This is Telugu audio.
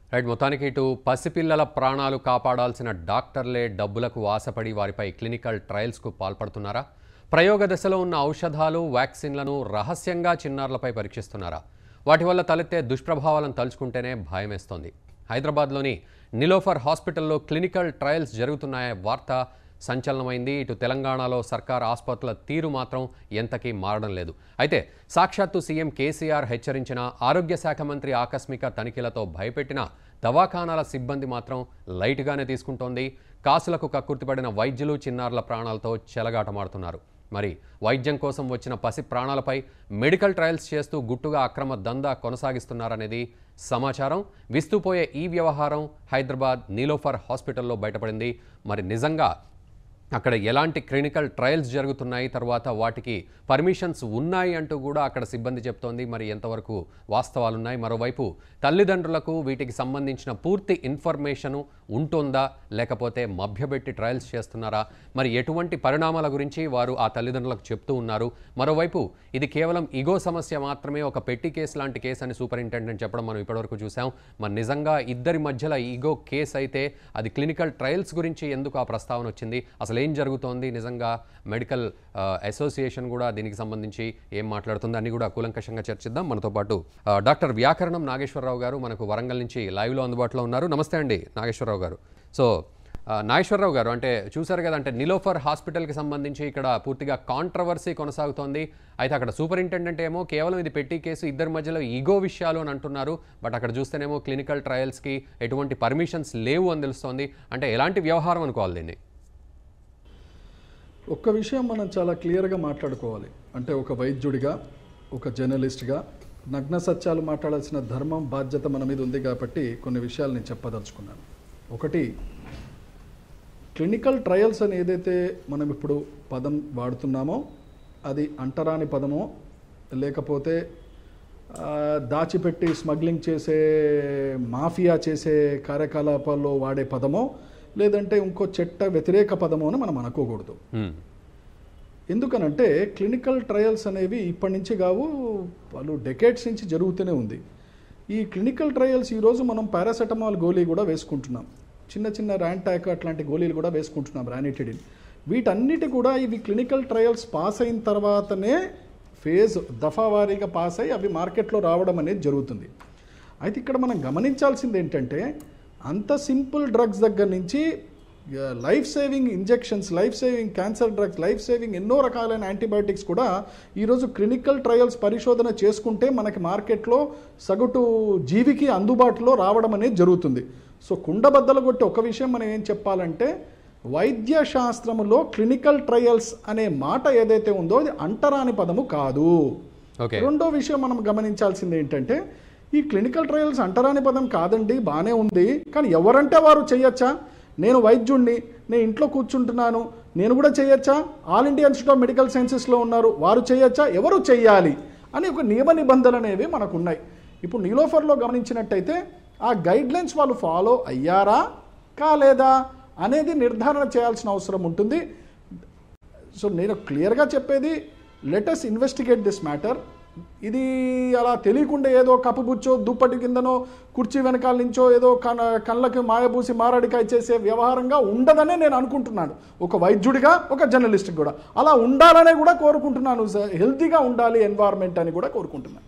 రైట్ మొత్తానికి ఇటు పసిపిల్లల ప్రాణాలు కాపాడాల్సిన డాక్టర్లే డబ్బులకు ఆశపడి వారిపై క్లినికల్ ట్రయల్స్కు పాల్పడుతున్నారా ప్రయోగ దశలో ఉన్న ఔషధాలు వ్యాక్సిన్లను రహస్యంగా చిన్నారులపై పరీక్షిస్తున్నారా వాటి వల్ల తలెత్తే దుష్ప్రభావాలను తలుచుకుంటేనే భయమేస్తోంది హైదరాబాద్లోని నిలోఫర్ హాస్పిటల్లో క్లినికల్ ట్రయల్స్ జరుగుతున్నాయ వార్త సంచలనమైంది ఇటు తెలంగాణలో సర్కార్ ఆసుపత్రుల తీరు మాత్రం ఎంతకీ మారడం లేదు అయితే సాక్షాత్తు సీఎం కేసీఆర్ హెచ్చరించిన ఆరోగ్య శాఖ మంత్రి ఆకస్మిక తనిఖీలతో భయపెట్టిన దవాఖానాల సిబ్బంది మాత్రం లైట్గానే తీసుకుంటోంది కాసులకు కక్కుర్తిపడిన వైద్యులు చిన్నారుల ప్రాణాలతో చెలగాటమాడుతున్నారు మరి వైద్యం కోసం వచ్చిన పసి ప్రాణాలపై మెడికల్ ట్రయల్స్ చేస్తూ గుట్టుగా అక్రమ దందా కొనసాగిస్తున్నారనేది సమాచారం విస్తుపోయే ఈ వ్యవహారం హైదరాబాద్ నీలోఫర్ హాస్పిటల్లో బయటపడింది మరి నిజంగా అక్కడ ఎలాంటి క్లినికల్ ట్రయల్స్ జరుగుతున్నాయి తర్వాత వాటికి పర్మిషన్స్ ఉన్నాయి అంటూ కూడా అక్కడ సిబ్బంది చెప్తోంది మరి ఎంతవరకు వాస్తవాలు ఉన్నాయి మరోవైపు తల్లిదండ్రులకు వీటికి సంబంధించిన పూర్తి ఇన్ఫర్మేషను ఉంటుందా లేకపోతే మభ్యపెట్టి ట్రయల్స్ చేస్తున్నారా మరి ఎటువంటి పరిణామాల గురించి వారు ఆ తల్లిదండ్రులకు చెప్తూ ఉన్నారు మరోవైపు ఇది కేవలం ఇగో సమస్య మాత్రమే ఒక పెట్టి కేసు లాంటి కేసు అని సూపరింటెండెంట్ చెప్పడం మనం ఇప్పటివరకు చూసాం మరి నిజంగా ఇద్దరి మధ్యలో ఈగో కేసు అయితే అది క్లినికల్ ట్రయల్స్ గురించి ఎందుకు ఆ ప్రస్తావన వచ్చింది అసలు ఏం జరుగుతోంది నిజంగా మెడికల్ ఆ, అసోసియేషన్ కూడా దీనికి సంబంధించి ఏం మాట్లాడుతుంది అన్ని కూడా కూలంకషంగా చర్చిద్దాం మనతో పాటు ఆ, డాక్టర్ వ్యాకరణం నాగేశ్వరరావు గారు మనకు వరంగల్ నుంచి లైవ్లో అందుబాటులో ఉన్నారు నమస్తే అండి నాగేశ్వరరావు గారు సో ఆ, నాగేశ్వరరావు గారు అంటే చూసారు కదా అంటే నిలోఫర్ హాస్పిటల్కి సంబంధించి ఇక్కడ పూర్తిగా కాంట్రవర్సీ కొనసాగుతోంది అయితే అక్కడ సూపరింటెండెంట్ ఏమో కేవలం ఇది పెట్టి కేసు ఇద్దరి మధ్యలో ఈగో విషయాలు అని అంటున్నారు బట్ అక్కడ చూస్తేనేమో క్లినికల్ ట్రయల్స్కి ఎటువంటి పర్మిషన్స్ లేవు అని తెలుస్తోంది అంటే ఎలాంటి వ్యవహారం అనుకోవాలి దీన్ని ఒక్క విషయం మనం చాలా క్లియర్గా మాట్లాడుకోవాలి అంటే ఒక వైద్యుడిగా ఒక జర్నలిస్ట్గా నగ్న సత్యాలు మాట్లాడాల్సిన ధర్మం బాధ్యత మన మీద ఉంది కాబట్టి కొన్ని విషయాలు నేను చెప్పదలుచుకున్నాను ఒకటి క్లినికల్ ట్రయల్స్ అని ఏదైతే మనం ఇప్పుడు పదం వాడుతున్నామో అది అంటరాని పదమో లేకపోతే ఆ, దాచిపెట్టి స్మగ్లింగ్ చేసే మాఫియా చేసే కార్యకలాపాల్లో వాడే పదమో లేదంటే ఇంకో చెట్ట వ్యతిరేక పదమో అని మనం అనుకోకూడదు హ్మ్. ఎందుకనంటే క్లినికల్ ట్రయల్స్ అనేవి ఇప్పటి నుంచి కావు వాళ్ళు డెకేడ్స్ నుంచి జరుగుతూనే ఉంది ఈ క్లినికల్ ట్రయల్స్ ఈరోజు మనం పారాసెటమాల్ గోళీ కూడా వేసుకుంటున్నాం చిన్న చిన్న ర్యాంటాక్ అట్లాంటి గోళీలు కూడా వేసుకుంటున్నాం రానిటిడిన్ వీటన్నిటి కూడా ఇవి క్లినికల్ ట్రయల్స్ పాస్ అయిన తర్వాతనే ఫేజ్ దఫావారీగా పాస్ అయ్యి అవి మార్కెట్లో రావడం అనేది జరుగుతుంది అయితే ఇక్కడ మనం గమనించాల్సింది ఏంటంటే అంత సింపుల్ డ్రగ్స్ దగ్గర నుంచి life saving injections life saving cancer drugs life saving ఎన్నో రకాలైన యాంటీబయాటిక్స్ కూడా ఈరోజు క్లినికల్ ట్రయల్స్ పరిశోధన చేసుకుంటే మనకి మార్కెట్లో సగటు జీవికి అందుబాటులో రావడం అనేది జరుగుతుంది సో కుండబద్దలు కొట్టి ఒక విషయం మనం ఏం చెప్పాలంటే వైద్య శాస్త్రములో క్లినికల్ ట్రయల్స్ అనే మాట ఏదైతే ఉందో అది అంటరాని పదము కాదు ఓకే రెండో విషయం మనం గమనించాల్సింది ఏంటంటే ఈ క్లినికల్ ట్రయల్స్ అంటరాని పదం కాదండి బాగానే ఉంది కానీ ఎవరంటే వారు చేయొచ్చా నేను వైద్యుణ్ణి నేను ఇంట్లో కూర్చుంటున్నాను నేను కూడా చేయొచ్చా All India Institute of Medical సైన్సెస్లో ఉన్నారు వారు చేయొచ్చా ఎవరు చేయాలి అని ఒక నియమ నిబంధనలు అనేవి మనకు ఉన్నాయి ఇప్పుడు నీలోఫర్లో గమనించినట్టయితే ఆ గైడ్ లైన్స్ వాళ్ళు ఫాలో అయ్యారా కాలేదా అనేది నిర్ధారణ చేయాల్సిన అవసరం ఉంటుంది సో నేను క్లియర్గా చెప్పేది లెటస్ ఇన్వెస్టిగేట్ దిస్ మ్యాటర్ ఇది అలా తెలియకుండా ఏదో కప్పుబుచ్చో దుప్పటి కిందనో కుర్చీ వెనకాల నుంచో ఏదో కన కళ్ళకి మాయబూసి మారడికాయ చేసే వ్యవహారంగా ఉండదనే నేను అనుకుంటున్నాను ఒక వైద్యుడిగా ఒక జర్నలిస్ట్ కూడా అలా ఉండాలనే కూడా కోరుకుంటున్నాను హెల్తీగా ఉండాలి ఎన్వైర్న్మెంట్ అని కూడా కోరుకుంటున్నాను